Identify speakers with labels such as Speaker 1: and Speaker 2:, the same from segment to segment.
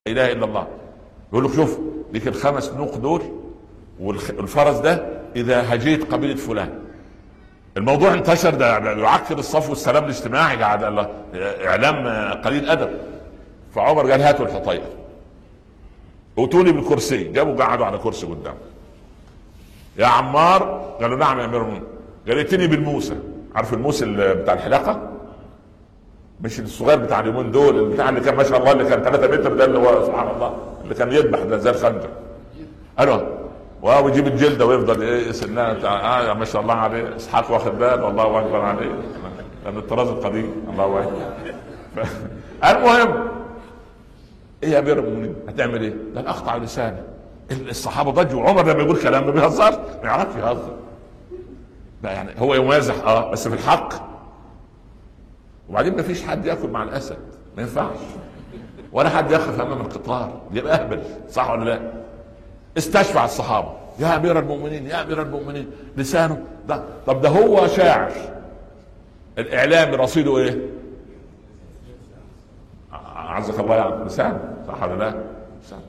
Speaker 1: اله الا الله يقول لك شوف ليك الخمس نوق دول والفرس ده اذا هجيت قبيله فلان الموضوع انتشر ده يعكر الصف والسلام الاجتماعي قاعد الله اعلام قليل ادب فعمر قال هاتوا الحطيئه اتوني بالكرسي جابوا قعدوا على كرسي قدام يا عمار قالوا نعم يا امير المؤمنين قال ائتني بالموسى عارف الموس بتاع الحلاقه مش الصغير بتاع اليومين دول البتاع اللي كان ما شاء الله اللي كان 3 متر ده اللي هو سبحان الله اللي كان يذبح ده زي الخنجر قالوا واو يجيب الجلده ويفضل ايه سنها بتاع آه ما شاء الله عليه اسحاق واخد بال والله اكبر عليه لان الطراز القديم الله اكبر المهم ايه يا امير المؤمنين هتعمل ايه؟ قال اقطع لساني الصحابه ضجوا عمر لما يقول كلام ما بيهزرش ما يعرفش يهزر يعني هو يمازح اه بس في الحق وبعدين ما فيش حد ياكل مع الاسد ما ينفعش ولا حد يقف امام القطار يبقى اهبل صح ولا لا؟ استشفع الصحابه يا امير المؤمنين يا امير المؤمنين لسانه ده طب ده هو شاعر الاعلام رصيده ايه؟ عزك الله يعني لسان صح ولا لا؟ لسان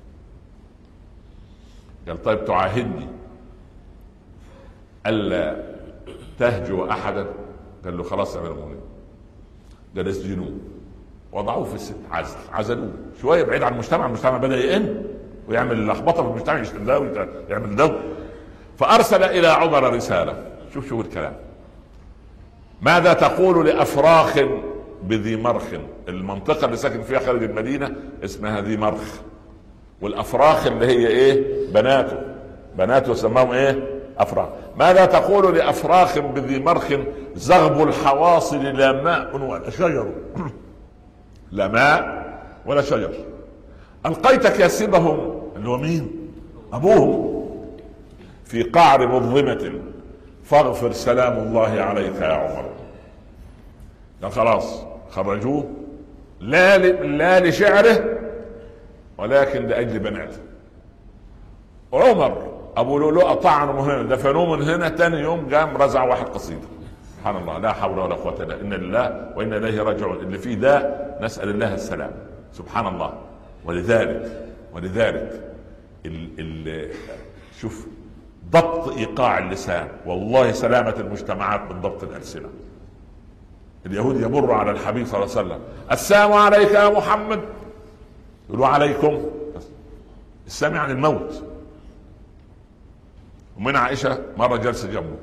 Speaker 1: قال طيب تعاهدني الا تهجو احدا قال له خلاص يا امير المؤمنين قال اسجنوه وضعوه في الست عزل عزلوه شويه بعيد عن المجتمع المجتمع بدا يئن ويعمل لخبطه في المجتمع يشتم ده ويعمل ده فارسل الى عمر رساله شوف شوف الكلام ماذا تقول لافراخ بذي مرخ المنطقه اللي ساكن فيها خارج المدينه اسمها ذي مرخ والافراخ اللي هي ايه بناته بناته سماهم ايه افراخ ماذا تقول لافراخ بذي مرخ زغب الحواصل لا ماء ولا شجر لا ماء ولا شجر القيت كاسبهم اللي هو مين ابوهم في قعر مظلمة فاغفر سلام الله عليك يا عمر قال خلاص خرجوه لا لا لشعره ولكن لاجل بناته عمر ابو لؤلؤه طعنه هنا دفنوه من هنا ثاني يوم قام رزع واحد قصيده سبحان الله لا حول ولا قوه الا ان لله وانا اليه راجعون اللي فيه ده نسال الله السلام سبحان الله ولذلك ولذلك ال ال شوف ضبط ايقاع اللسان والله سلامه المجتمعات من ضبط الالسنه اليهود يمر على الحبيب صلى الله عليه وسلم السلام عليك يا محمد يقولوا عليكم السلام يعني الموت ومن عائشه مره جلسه جنبه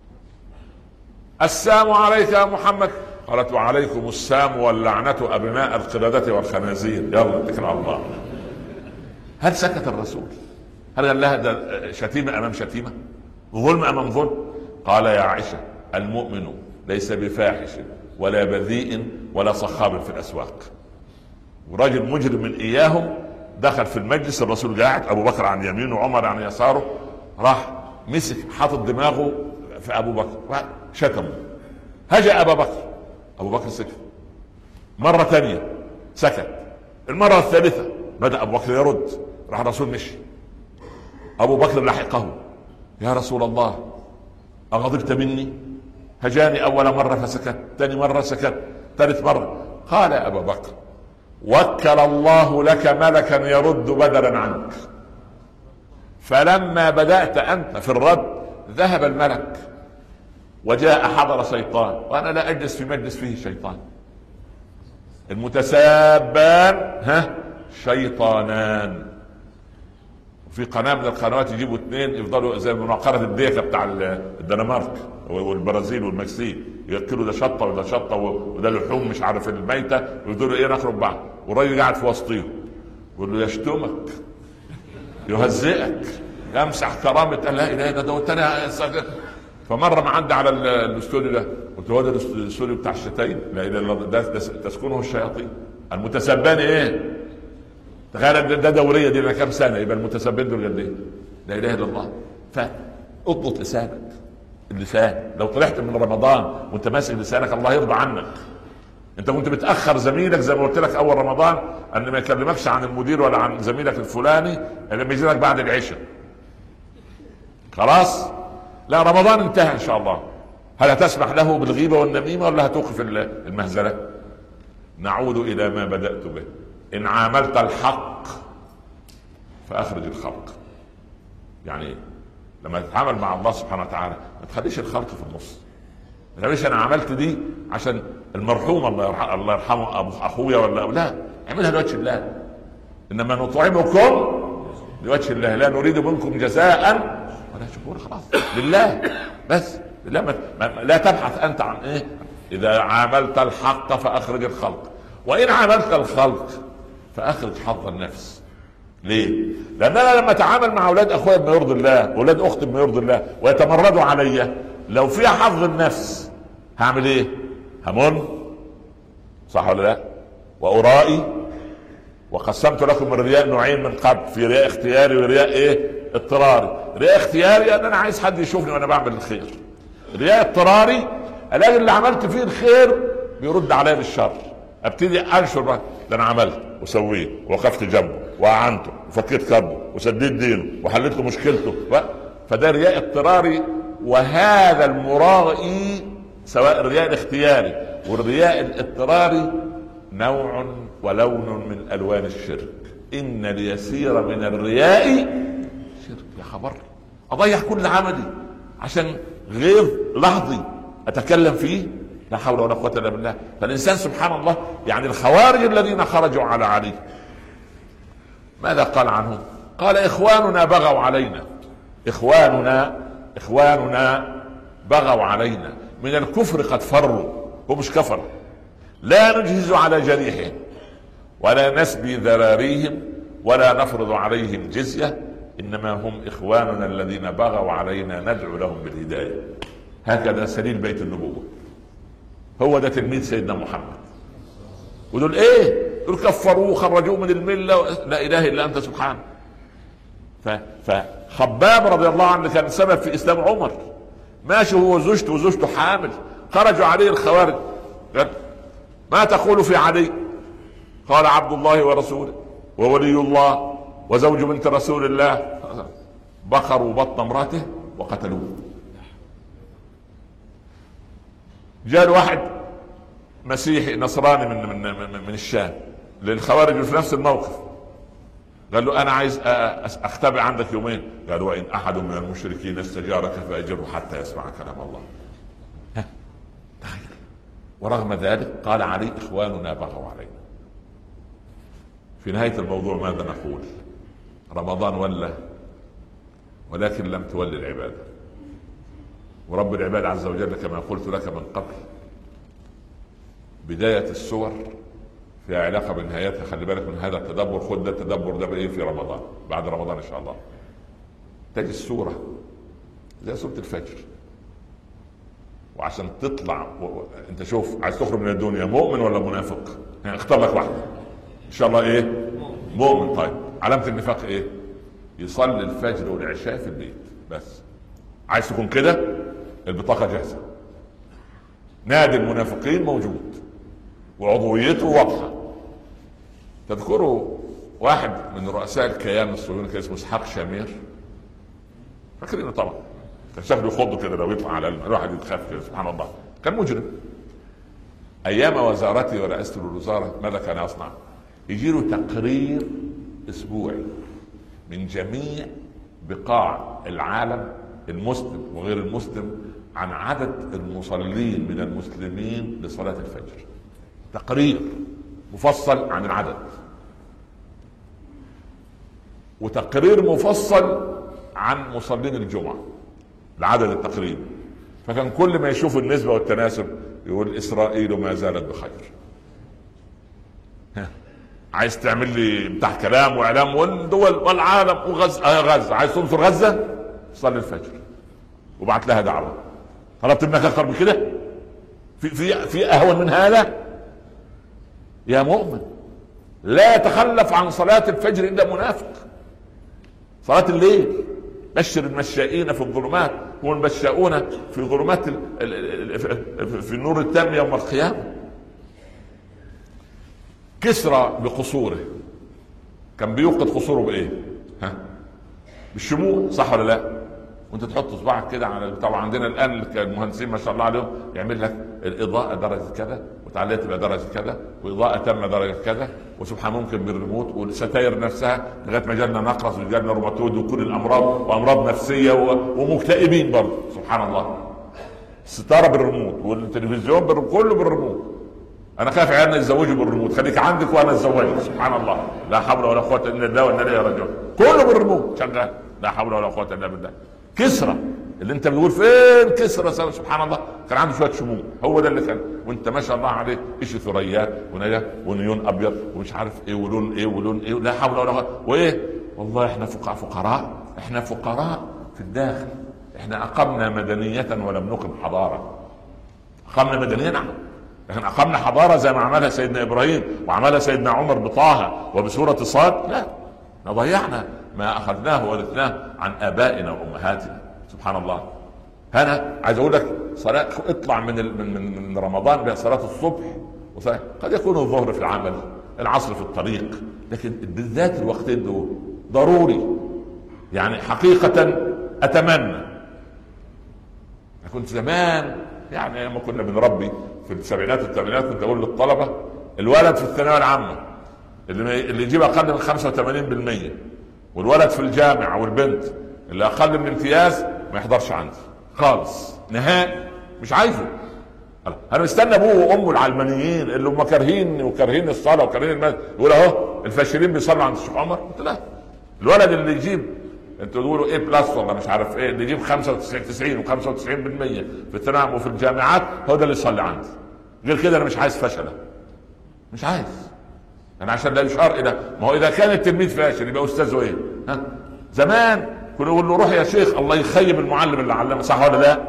Speaker 1: السلام عليك يا محمد قالت وعليكم السام واللعنة أبناء القردة والخنازير يلا اتكل على الله هل سكت الرسول هل قال لها ده شتيمة أمام شتيمة ظلم أمام ظلم قال يا عائشة المؤمن ليس بفاحش ولا بذيء ولا صخاب في الأسواق ورجل مجرم من إياهم دخل في المجلس الرسول قاعد أبو بكر عن يمينه وعمر عن يساره راح مسك حاطط دماغه في أبو بكر شتمه هجأ أبا بكر ابو بكر سكت مره ثانيه سكت المره الثالثه بدا ابو بكر يرد راح الرسول مشي ابو بكر لحقه يا رسول الله اغضبت مني هجاني اول مره فسكت ثاني مره سكت ثالث مره قال يا ابا بكر وكل الله لك ملكا يرد بدلا عنك فلما بدات انت في الرد ذهب الملك وجاء حضر شيطان وانا لا اجلس في مجلس فيه شيطان المتسابان ها شيطانان في قناه من القنوات يجيبوا اثنين يفضلوا زي مناقره الديكه بتاع الدنمارك والبرازيل والمكسيك ياكلوا ده شطه وده شطه وده لحوم مش عارف الميته ويفضلوا ايه نخرب بعض والراجل قاعد في وسطيهم يقول له يشتمك يهزئك يمسح كرامه لا اله الا الله ده فمره ما عدى على الاستوديو ده قلت هو ده الاستوديو بتاع الشتايم لا اله الا الله ده تسكنه الشياطين المتسبان ايه؟ تخيل ده دوريه دي كام سنه يبقى المتسبين دول قد ايه؟ لا اله الا الله فاضبط لسانك اللسان لو طلعت من رمضان وانت ماسك لسانك الله يرضى عنك انت كنت بتاخر زميلك زي ما قلت لك اول رمضان ان ما يكلمكش عن المدير ولا عن زميلك الفلاني لما يجي لك بعد العشاء خلاص لا رمضان انتهى ان شاء الله هل هتسمح له بالغيبه والنميمه ولا هتوقف المهزله؟ نعود الى ما بدات به ان عاملت الحق فاخرج الخلق يعني لما تتعامل مع الله سبحانه وتعالى ما تخليش الخلق في النص ما تقولش انا عملت دي عشان المرحوم الله يرحمه الله يرحمه ابو اخويا ولا لا اعملها لوجه الله انما نطعمكم لوجه الله لا نريد منكم جزاء ولا شكور خلاص لله بس لله ما لا تبحث انت عن ايه اذا عاملت الحق فاخرج الخلق وان عاملت الخلق فاخرج حظ النفس ليه؟ لان انا لما اتعامل مع اولاد اخويا بما يرضي الله واولاد اختي بما يرضي الله ويتمردوا عليا لو فيها حظ النفس هعمل ايه؟ همن صح ولا لا؟ وارائي وقسمت لكم الرياء نوعين من قبل في رياء اختياري ورياء ايه؟ اضطراري رياء اختياري ان انا عايز حد يشوفني وانا بعمل الخير رياء اضطراري الاقي اللي عملت فيه الخير بيرد عليا بالشر ابتدي انشر بقى ده انا عملت وسويت ووقفت جنبه واعنته وفكيت كربه وسديت دينه وحليت له مشكلته فده رياء اضطراري وهذا المرائي سواء الرياء الاختياري والرياء الاضطراري نوع ولون من الوان الشرك ان اليسير من الرياء شرك يا خبر اضيع كل عملي عشان غير لحظي اتكلم فيه لا حول ولا قوه الا بالله فالانسان سبحان الله يعني الخوارج الذين خرجوا على علي ماذا قال عنهم قال اخواننا بغوا علينا اخواننا اخواننا بغوا علينا من الكفر قد فروا هو مش كفر لا نجهز على جريحهم ولا نسبي ذراريهم ولا نفرض عليهم جزيه انما هم اخواننا الذين بغوا علينا ندعو لهم بالهدايه هكذا سليل بيت النبوه هو ده تلميذ سيدنا محمد ودول ايه دول كفروه خرجوه من المله لا اله الا انت سبحانك فخباب رضي الله عنه كان سبب في اسلام عمر ماشي هو وزوجته وزوجته حامل خرجوا عليه الخوارج قال ما تقول في علي قال عبد الله ورسوله وولي الله وزوج بنت رسول الله بخروا بطن امراته وقتلوه جاء واحد مسيحي نصراني من من من, من الشام للخوارج في نفس الموقف قال له انا عايز اختبئ عندك يومين قال وان احد من المشركين استجارك فاجره حتى يسمع كلام الله تخيل ورغم ذلك قال علي اخواننا بغوا علينا في نهايه الموضوع ماذا نقول رمضان ولا ولكن لم تولي العباده ورب العباد عز وجل كما قلت لك من قبل بدايه السور فيها علاقه بنهايتها خلي بالك من هذا التدبر خد ده التدبر ده بايه في رمضان بعد رمضان ان شاء الله تجي السوره زي سوره الفجر وعشان تطلع و... انت شوف عايز تخرج من الدنيا مؤمن ولا منافق؟ يعني اختار لك واحده ان شاء الله ايه؟ مؤمن طيب علامه النفاق ايه؟ يصلي الفجر والعشاء في البيت بس عايز تكون كده البطاقه جاهزه نادي المنافقين موجود وعضويته واضحه تذكروا واحد من رؤساء الكيان الصهيوني كان اسمه اسحاق شامير فاكرينه طبعا كان شكله يخض كده لو يطلع على الواحد يتخاف كده سبحان الله كان مجرم ايام وزارتي ورئاسه الوزاره ماذا كان يصنع؟ يجي له تقرير اسبوعي من جميع بقاع العالم المسلم وغير المسلم عن عدد المصلين من المسلمين لصلاه الفجر تقرير مفصل عن العدد وتقرير مفصل عن مصلين الجمعه العدد التقريبي فكان كل ما يشوف النسبه والتناسب يقول اسرائيل ما زالت بخير عايز تعمل لي بتاع كلام واعلام والدول والعالم وغزه آه غزه عايز تنصر غزه صلي الفجر وبعت لها دعوه طلبت منك اكثر من كده في في في اهون من هذا يا مؤمن لا يتخلف عن صلاة الفجر إلا منافق صلاة الليل بشر المشائين في الظلمات هم المشاؤون في ظلمات في النور التام يوم القيامة كسرى بقصوره كان بيوقد قصوره بايه؟ ها؟ بالشموع صح ولا لا؟ وانت تحط صباعك كده على طبعا عندنا الان المهندسين ما شاء الله عليهم يعمل لك الاضاءه درجه كذا وتعليق تبقى درجه كذا واضاءه تامه درجه كذا وسبحان ممكن بالريموت والستاير نفسها لغايه ما جالنا نقرس وجالنا روماتويد وكل الامراض وامراض نفسيه ومكتئبين برضه سبحان الله الستاره بالريموت والتلفزيون بالريموت كله بالريموت انا خايف عيالنا يتزوجوا بالريموت خليك عندك وانا اتزوجك سبحان الله لا حول ولا قوه الا بالله وانا اليه راجعون كله بالريموت شغال لا حول ولا قوه الا بالله كسرى اللي انت بتقول فين كسرى سبحان الله كان عنده شويه شموع هو ده اللي كان وانت ما شاء الله عليه ايش ثريات ونجا ونيون ابيض ومش عارف ايه ولون ايه ولون ايه لا حول ولا قوه وايه والله احنا فقراء احنا فقراء في الداخل احنا اقمنا مدنيه ولم نقم حضاره اقمنا مدنيه نعم لكن اقمنا حضاره زي ما عملها سيدنا ابراهيم وعملها سيدنا عمر بطه وبسوره صاد لا ضيعنا ما اخذناه ورثناه عن ابائنا وامهاتنا سبحان الله انا عايز اقول لك صلاه اطلع من من من رمضان بصلاه الصبح وصلاة قد يكون الظهر في العمل العصر في الطريق لكن بالذات الوقتين دول ضروري يعني حقيقة أتمنى كنت زمان يعني لما كنا بنربي في السبعينات والثمانينات كنت اقول للطلبه الولد في الثانويه العامه اللي اللي يجيب اقل من 85% والولد في الجامعه والبنت اللي اقل من امتياز ما يحضرش عندي خالص نهائي مش عايزه انا مستني ابوه وامه العلمانيين اللي هم كارهين وكارهين الصلاه وكارهين المسجد يقول اهو الفاشلين بيصلوا عند الشيخ عمر قلت لا الولد اللي يجيب انتوا تقولوا ايه بلس ولا مش عارف ايه اللي يجيب 95 90 و95% في الثانوي وفي الجامعات هو ده اللي يصلي عندي غير كده انا مش عايز فشله مش عايز انا عشان لا يشار الى ما هو اذا كان التلميذ فاشل يبقى استاذه ايه؟ ها؟ زمان كنا نقول له روح يا شيخ الله يخيب المعلم اللي علمه صح ولا لا؟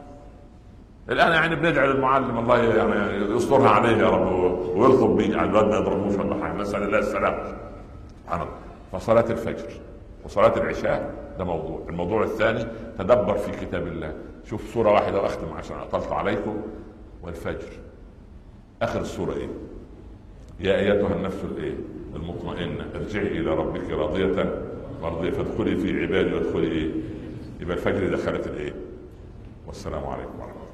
Speaker 1: الان يعني بندعي للمعلم الله يعني يسترها عليه يا رب ويلطف به يعني الواد ما يضربوش ولا حاجه نسال الله السلامه سبحان الله فصلاه الفجر وصلاه العشاء ده موضوع الموضوع الثاني تدبر في كتاب الله شوف سوره واحده واختم عشان اطلت عليكم والفجر اخر السوره ايه يا ايتها النفس الايه المطمئنه ارجعي الى ربك راضيه مرضيه فادخلي في عبادي وادخلي ايه يبقى الفجر دخلت الايه والسلام عليكم ورحمه الله